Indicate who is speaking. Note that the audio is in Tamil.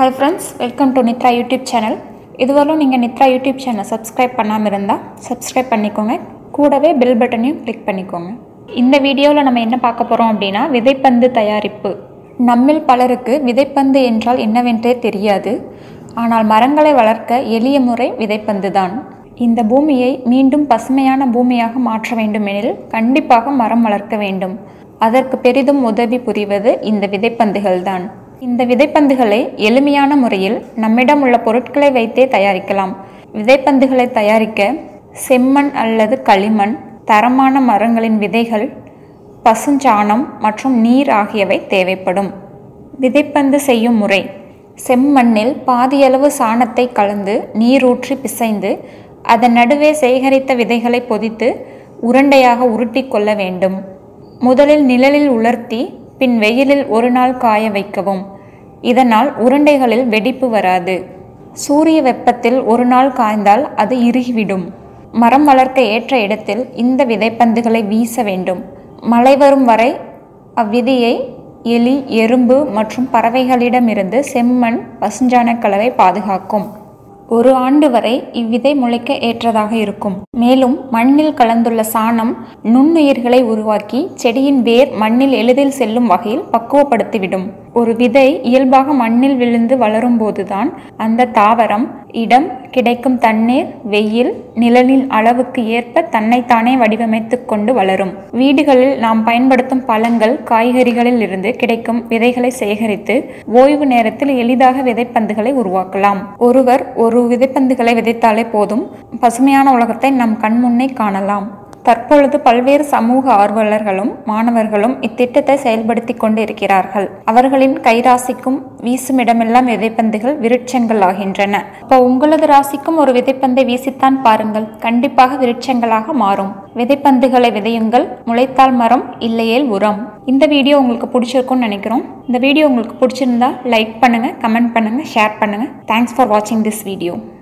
Speaker 1: hi friends welcome to Nithra YouTube channel இதுவரையும் நீங்கள் நித்ரா யூடியூப் சேனல் சப்ஸ்கிரைப் பண்ணாமல் இருந்தால் சப்ஸ்கிரைப் பண்ணிக்கோங்க கூடவே பெல் பட்டனையும் கிளிக் பண்ணிக்கோங்க இந்த வீடியோவில் நம்ம என்ன பார்க்க போகிறோம் அப்படின்னா விதைப்பந்து தயாரிப்பு நம்மில் பலருக்கு விதைப்பந்து என்றால் என்னவென்றே தெரியாது ஆனால் மரங்களை வளர்க்க எளிய முறை விதைப்பந்து தான் இந்த பூமியை மீண்டும் பசுமையான பூமியாக மாற்ற வேண்டுமெனில் கண்டிப்பாக மரம் வளர்க்க வேண்டும் அதற்கு பெரிதும் உதவி புரிவது இந்த விதைப்பந்துகள்தான் இந்த விதைப்பந்துகளை எளிமையான முறையில் நம்மிடம் உள்ள பொருட்களை வைத்தே தயாரிக்கலாம் விதைப்பந்துகளை தயாரிக்க செம்மண் அல்லது களிமண் தரமான மரங்களின் விதைகள் பசுஞ்சாணம் மற்றும் நீர் ஆகியவை தேவைப்படும் விதைப்பந்து செய்யும் முறை செம்மண்ணில் பாதியளவு சாணத்தை கலந்து நீரூற்றி பிசைந்து அதன் நடுவே சேகரித்த விதைகளை பொதித்து உருண்டையாக உருட்டி கொள்ள வேண்டும் முதலில் நிழலில் உலர்த்தி பின் வெயிலில் ஒரு நாள் காய வைக்கவும் இதனால் உருண்டைகளில் வெடிப்பு வராது சூரிய வெப்பத்தில் ஒரு நாள் காய்ந்தால் அது இறுகிவிடும் மரம் வளர்க்க ஏற்ற இடத்தில் இந்த விதைப்பந்துகளை வீச வேண்டும் மழை வரும் வரை அவ்விதியை எலி எறும்பு மற்றும் பறவைகளிடமிருந்து செம்மண் பசுஞ்சாணக் கலவை பாதுகாக்கும் ஒரு ஆண்டு வரை இவ்விதை முளைக்க ஏற்றதாக இருக்கும் மேலும் மண்ணில் கலந்துள்ள சாணம் நுண்ணுயிர்களை உருவாக்கி செடியின் வேர் மண்ணில் எளிதில் செல்லும் வகையில் பக்குவப்படுத்திவிடும் ஒரு விதை இயல்பாக மண்ணில் விழுந்து வளரும் போதுதான் அந்த தாவரம் இடம் கிடைக்கும் தண்ணீர் வெயில் நிழலின் அளவுக்கு ஏற்ப தன்னைத்தானே வடிவமைத்து கொண்டு வளரும் வீடுகளில் நாம் பயன்படுத்தும் பழங்கள் காய்கறிகளில் இருந்து கிடைக்கும் விதைகளை சேகரித்து ஓய்வு நேரத்தில் எளிதாக விதைப்பந்துகளை உருவாக்கலாம் ஒருவர் ஒரு விதைப்பந்துகளை விதைத்தாலே போதும் பசுமையான உலகத்தை நம் கண்முன்னே காணலாம் தற்பொழுது பல்வேறு சமூக ஆர்வலர்களும் மாணவர்களும் இத்திட்டத்தை செயல்படுத்தி கொண்டு இருக்கிறார்கள் அவர்களின் கைராசிக்கும் வீசும் இடமெல்லாம் விதைப்பந்துகள் விருட்சங்கள் ஆகின்றன இப்போ உங்களது ராசிக்கும் ஒரு விதைப்பந்தை வீசித்தான் பாருங்கள் கண்டிப்பாக விருட்சங்களாக மாறும் விதைப்பந்துகளை விதையுங்கள் முளைத்தால் மரம் இல்லையேல் உரம் இந்த வீடியோ உங்களுக்கு பிடிச்சிருக்கும்னு நினைக்கிறோம் இந்த வீடியோ உங்களுக்கு பிடிச்சிருந்தா லைக் பண்ணுங்க கமெண்ட் பண்ணுங்க ஷேர் பண்ணுங்க தேங்க்ஸ் ஃபார் வாட்சிங் திஸ் வீடியோ